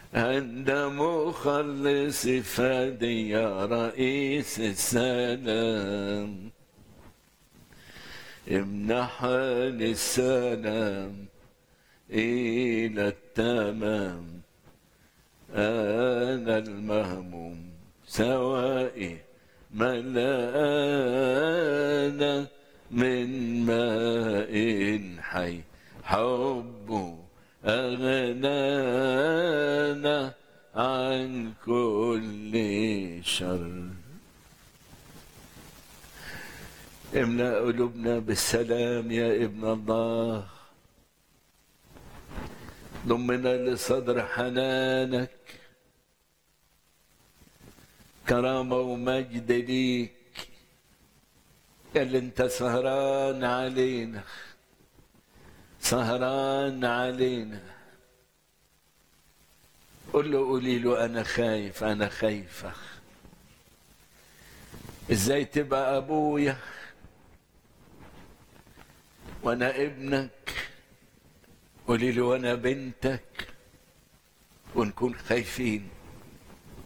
عند مخلص فادي يا رئيس السلام امنحني السلام إلى التمام أنا المهموم سوائي ملأنا من ماء حي حبه أغنانا عن كل شر املأ قلوبنا بالسلام يا ابن الله ضمنا لصدر حنانك كرامة ومجد ليك اللي انت سهران علينا سهران علينا قل له قولي له انا خايف انا خايفة ازاي تبقى ابويا وانا ابنك قولي له وانا بنتك ونكون خايفين